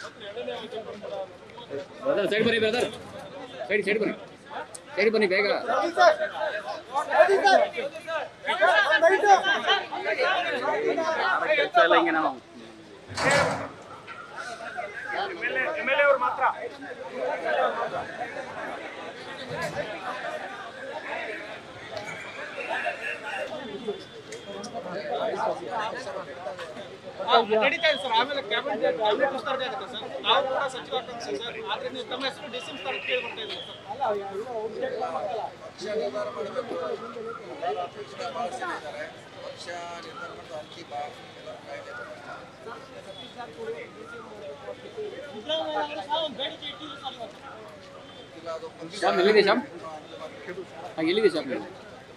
Brother side ಬನ್ನಿ brother side side ಬನ್ನಿ side ಬನ್ನಿ ಬೇಗ ಕೆಲಸ ಎಲ್ಲ ಹಿಂಗೆ ನಾವು ನಡೀತಾ ಇದೆ ಸರ್ ಆಮೇಲೆ ಕ್ಯಾಬಿನೆಟ್ ಐವತ್ತು ವಿಸ್ತರಣೆ ಆಗುತ್ತೆ ಸರ್ ನಾವು ಕೂಡ ಸಚಿವ ಆಗ್ತಾರೆ ಸರ್ ಆದ್ರೆ ನೀವು ತಮ್ಮ ಹೆಸರು ಡಿಸಿಮ್ ಸ್ಥಾನಕ್ಕೆ ಕೇಳ್ಕೊಳ್ತಾ ಇದ್ದೀವಿ ಸರ್ ಒಂದು ಬೇಡಿಕೆ ಇಟ್ಟಿದ್ದೀವಿ ಸರ್ ಇವತ್ತು ಶ್ಯಾಮ್ ಎಲ್ಲಿದೆ ಶ್ಯಾಮ್ ಹಾಂ ಎಲ್ಲಿದೆ ಶ್ಯಾಮ್ ನೀವು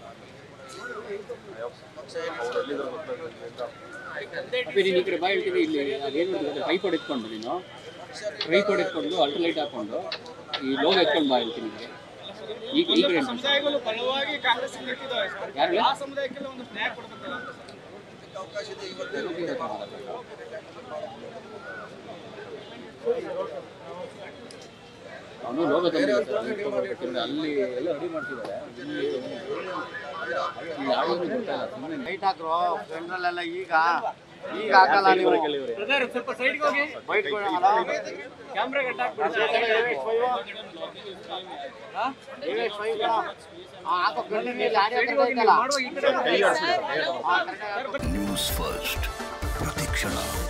ಅಪ್ಪಿ ನೀನು ಈ ಕಡೆ ಬಾ ಹೇಳ್ತೀನಿ ಇಲ್ಲಿ ಅದೇನು ಗೊತ್ತಾ ಟ್ರೈಪಾಡ್ ಎತ್ಕೊಂಡು ನೀನು ಟ್ರೈಪಾಡ್ ಎತ್ಕೊಂಡು ಅಲ್ಟ್ರಲೈಟ್ ಹಾಕೊಂಡು ಈ ಲೋಗ ಎತ್ಕೊಂಡು ಬಾ ಹೇಳ್ತೀನಿ ನಿಮಗೆ ಈಗ ಈ ಕಡೆ ಒಂದಷ್ಟು ಸಮುದಾಯಗಳು ಬಲವಾಗಿ ಕಾಂಗ್ರೆಸ್ ನಿಂತಿದ್ದಾವೆ ಸರ್ ಯಾರು ಆ ಸಮುದಾಯಕ್ಕೆಲ್ಲ ಒಂದು ನ್ಯಾಯ ಕೊಡ್ಬೇಕಲ್ಲ ಅಂತ ಸರ್ ಅವನು ಲೋಗ ತಂದಿದ್ದಾರೆ ಅಲ್ಲಿ ಎಲ್ಲ ರೆಡಿ ಮಾಡ್ತಿದ್ದಾರೆ ಇಲ್ಲಿ ಇಲ್ಲಿ ಯಾವುದೂ ಗೊತ್ತಾಗಿಲ್ಲ ಸುಮ್ಮನೆ ಲೈಟ್ ಹಾಕ್ರು ಪೆಟ್ರೋಲ್ ಎಲ್ಲ ಈಗ ಈಗ ಹಾಕಲ್ಲ ನೀವು ಬ್ರದರ್ ಸ್ವಲ್ಪ ಸೈಡ್ಗೆ ಹೋಗಿ ಬೈಟ್ ಕ್ಯಾಮ್ರಾ ಗಟ್ಟ ಹಾಕೋ ಕಂಟಿನ್ಯೂ ಆಡಿಯೋ ಐತಲ್ಲ ಮಾಡುವ ಈ ಕಡೆ ಹಾ, correct ಆಗಿ ಹಾಕು. ನ್ಯೂಸ್ ಫಸ್ಟ್ ಪ್ರತಿಕ್ಷಣ